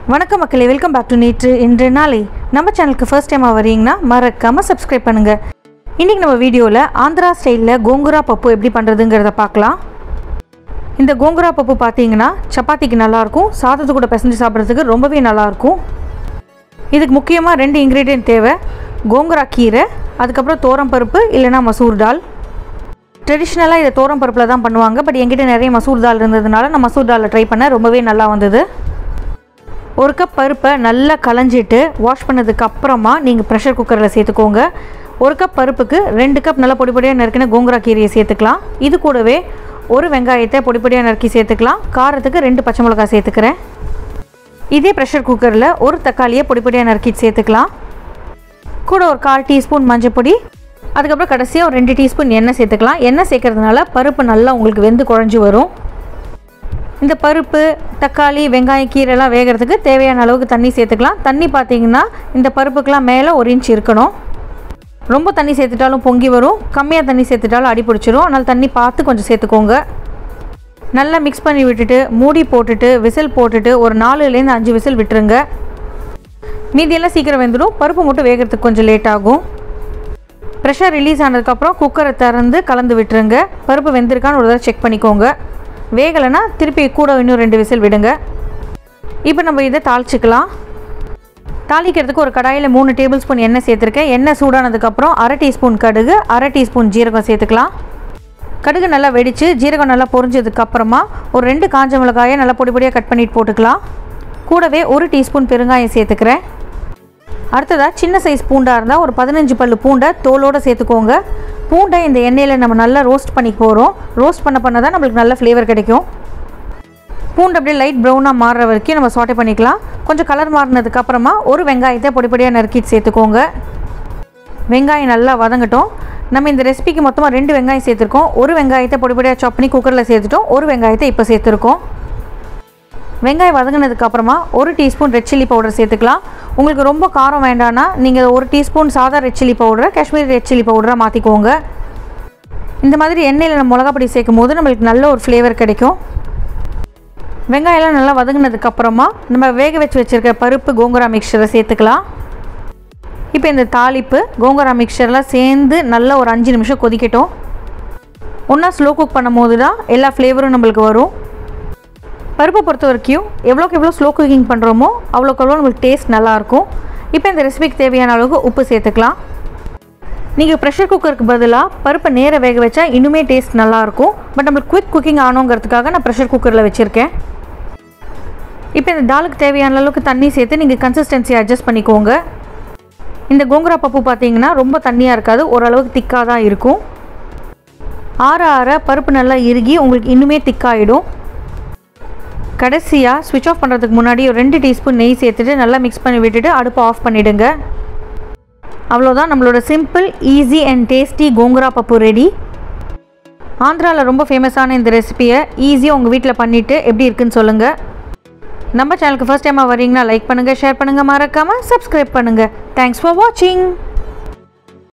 வணக்கம் மக்களே welcome back to நேற்று இன்று நாளை நம்ம சேனலுக்கு ஃபர்ஸ்ட் டைமாக வரீங்கன்னா மறக்காமல் சப்ஸ்கிரைப் பண்ணுங்கள் இன்றைக்கி நம்ம வீடியோவில் ஆந்திரா ஸ்டைலில் கோங்குரா பப்பு எப்படி பண்ணுறதுங்கிறத பார்க்கலாம் இந்த கோங்குரா பப்பு பார்த்தீங்கன்னா சப்பாத்திக்கு நல்லாயிருக்கும் சாதத்து கூட பிசைஞ்சு சாப்பிட்றதுக்கு ரொம்பவே நல்லாயிருக்கும் இதுக்கு முக்கியமாக ரெண்டு இன்க்ரீடியன்ட் தேவை கோங்குரா கீரை அதுக்கப்புறம் தோரம் பருப்பு இல்லைன்னா மசூர் தால் ட்ரெடிஷ்னலாக இதை தோரம் பருப்பில் தான் பண்ணுவாங்க பட் என்கிட்ட நிறைய மசூர் தால் இருந்ததுனால நான் மசூர் தாலில் ட்ரை பண்ணேன் ரொம்பவே நல்லா வந்தது ஒரு கப் பருப்பை நல்லா களைஞ்சிட்டு வாஷ் பண்ணதுக்கு அப்புறமா நீங்கள் ப்ரெஷர் குக்கரில் சேர்த்துக்கோங்க ஒரு கப் பருப்புக்கு ரெண்டு கப் நல்லா பொடி பொடியாக நறுக்கின கோங்குரா கீரையை சேர்த்துக்கலாம் இது கூடவே ஒரு வெங்காயத்தை பொடி பொடியாக நறுக்கி சேர்த்துக்கலாம் காரத்துக்கு ரெண்டு பச்சை மிளகாய் சேர்த்துக்கிறேன் இதே ப்ரெஷர் குக்கரில் ஒரு தக்காளியை பொடி பொடியாக நறுக்கி சேர்த்துக்கலாம் கூட ஒரு கால் டீஸ்பூன் மஞ்சப்பொடி அதுக்கப்புறம் கடைசியாக ஒரு ரெண்டு டீஸ்பூன் எண்ணெய் சேர்த்துக்கலாம் எண்ணெய் சேர்க்கறதுனால பருப்பு நல்லா உங்களுக்கு வெந்து குழஞ்சி வரும் இந்த பருப்பு தக்காளி வெங்காயம் கீரைலாம் வேகிறதுக்கு தேவையான அளவுக்கு தண்ணி சேர்த்துக்கலாம் தண்ணி பார்த்தீங்கன்னா இந்த பருப்புக்கெலாம் மேலே ஒரு இன்ச் இருக்கணும் ரொம்ப தண்ணி சேர்த்துட்டாலும் பொங்கி வரும் கம்மியாக தண்ணி சேர்த்துட்டாலும் அடி பிடிச்சிரும் அதனால் தண்ணி பார்த்து கொஞ்சம் சேர்த்துக்கோங்க நல்லா மிக்ஸ் பண்ணி விட்டுட்டு மூடி போட்டுட்டு விசில் போட்டுட்டு ஒரு நாலுலேருந்து அஞ்சு விசில் விட்டுருங்க மீதியெல்லாம் சீக்கிரம் வெந்துடும் பருப்பு மட்டும் வேகிறதுக்கு கொஞ்சம் லேட் ஆகும் ப்ரெஷர் ரிலீஸ் ஆனதுக்கப்புறம் குக்கரை திறந்து கலந்து விட்டுருங்க பருப்பு வெந்திருக்கான்னு ஒரு தடவை செக் பண்ணிக்கோங்க வேகலைன்னா திருப்பி கூட இன்னும் ரெண்டு விசில் விடுங்க இப்போ நம்ம இதை தாளிச்சிக்கலாம் தாளிக்கிறதுக்கு ஒரு கடாயில் மூணு டேபிள் ஸ்பூன் எண்ணெய் சேர்த்துருக்கேன் எண்ணெய் சூடானதுக்கப்புறம் அரை டீஸ்பூன் கடுகு அரை டீஸ்பூன் ஜீரகம் சேர்த்துக்கலாம் கடுகு நல்லா வெடித்து ஜீரகம் நல்லா பொரிஞ்சதுக்கு அப்புறமா ஒரு ரெண்டு காஞ்ச மிளகாயை நல்லா பொடி பொடியாக கட் பண்ணிட்டு போட்டுக்கலாம் கூடவே ஒரு டீஸ்பூன் பெருங்காயம் சேர்த்துக்கிறேன் அடுத்ததாக சின்ன சைஸ் பூண்டாக இருந்தால் ஒரு பதினஞ்சு பல்லு பூண்டை தோலோடு சேர்த்துக்கோங்க பூண்டை இந்த எண்ணெயில் நம்ம நல்லா ரோஸ்ட் பண்ணி போகிறோம் ரோஸ்ட் பண்ண பண்ண தான் நம்மளுக்கு நல்ல ஃப்ளேவர் கிடைக்கும் பூண்டு அப்படியே லைட் ப்ரௌனாக மாறுற வரைக்கும் நம்ம சாட்டை பண்ணிக்கலாம் கொஞ்சம் கலர் மாறினதுக்கு அப்புறமா ஒரு வெங்காயத்தை பொடி பொடியாக நறுக்கிட்டு சேர்த்துக்கோங்க வெங்காயம் நல்லா வதங்கட்டும் நம்ம இந்த ரெசிபிக்கு மொத்தமாக ரெண்டு வெங்காயம் சேர்த்துருக்கோம் ஒரு வெங்காயத்தை பொடி பொடியாக சாப் பண்ணி குக்கரில் சேர்த்துட்டோம் ஒரு வெங்காயத்தை இப்போ சேர்த்துருக்கோம் வெங்காயம் வதங்கினதுக்கு அப்புறமா ஒரு டீஸ்பூன் ரெட் சில்லி பவுடர் சேர்த்துக்கலாம் உங்களுக்கு ரொம்ப காரம் வேண்டாம்னா நீங்கள் ஒரு டீஸ்பூன் சாதா ரெட் சில்லி பவுடரை காஷ்மீரி ரெட் சில்லி பவுடராக மாற்றிக்கோங்க இந்த மாதிரி எண்ணெயில் நம்ம மிளகாப்பொடி சேர்க்கும் போது நம்மளுக்கு நல்ல ஒரு ஃப்ளேவர் கிடைக்கும் வெங்காயம்லாம் நல்லா வதங்கினதுக்கு அப்புறமா நம்ம வேக வச்சு வச்சுருக்க பருப்பு கோங்குரா மிக்சரை சேர்த்துக்கலாம் இப்போ இந்த தாளிப்பு கோங்குரா மிக்சர்லாம் சேர்ந்து நல்லா ஒரு அஞ்சு நிமிஷம் கொதிக்கட்டும் ஒன்றா ஸ்லோ குக் பண்ணும் போது தான் எல்லா ஃப்ளேவரும் நம்மளுக்கு வரும் பருப்பை பொறுத்த வரைக்கும் எவ்வளோக்கு எவ்வளோ ஸ்லோ குக்கிங் பண்ணுறோமோ அவ்வளோக்கு அவ்வளோ நம்மளுக்கு டேஸ்ட் நல்லாயிருக்கும் இப்போ இந்த ரெசிபிக்கு தேவையான அளவுக்கு உப்பு சேர்த்துக்கலாம் நீங்கள் ப்ரெஷர் குக்கருக்கு பதிலாக பருப்பை நேர வேக வச்சா இன்னுமே டேஸ்ட் நல்லாயிருக்கும் பட் நம்மளுக்கு குவிக் குக்கிங் ஆனோங்கிறதுக்காக நான் ப்ரெஷர் குக்கரில் வச்சுருக்கேன் இப்போ இந்த தாலுக்கு தேவையான அளவுக்கு தண்ணி சேர்த்து நீங்கள் கன்சிஸ்டன்சி அட்ஜஸ்ட் பண்ணிக்கோங்க இந்த கோங்குரா பப்பு பார்த்தீங்கன்னா ரொம்ப தண்ணியாக இருக்காது ஓரளவுக்கு திக்காக தான் இருக்கும் ஆற ஆற பருப்பு நல்லா இறுகி உங்களுக்கு இன்னுமே திக்காயிடும் கடைசியாக ஸ்விட்ச் ஆஃப் பண்ணுறதுக்கு முன்னாடி ஒரு ரெண்டு டீஸ்பூன் நெய் சேர்த்துட்டு நல்லா மிக்ஸ் பண்ணி விட்டுட்டு அடுப்பை ஆஃப் பண்ணிவிடுங்க அவ்வளோதான் நம்மளோட simple easy and tasty gongura pappu ready ஆந்திராவில் ரொம்ப ஃபேமஸான இந்த ரெசிபியை ஈஸியாக உங்கள் வீட்டில் பண்ணிவிட்டு எப்படி இருக்குன்னு சொல்லுங்கள் நம்ம சேனலுக்கு ஃபஸ்ட் டைமாக வரீங்கன்னா லைக் பண்ணுங்கள் ஷேர் பண்ணுங்கள் மறக்காமல் சப்ஸ்கிரைப் பண்ணுங்கள் தேங்க்ஸ் ஃபார் வாட்சிங்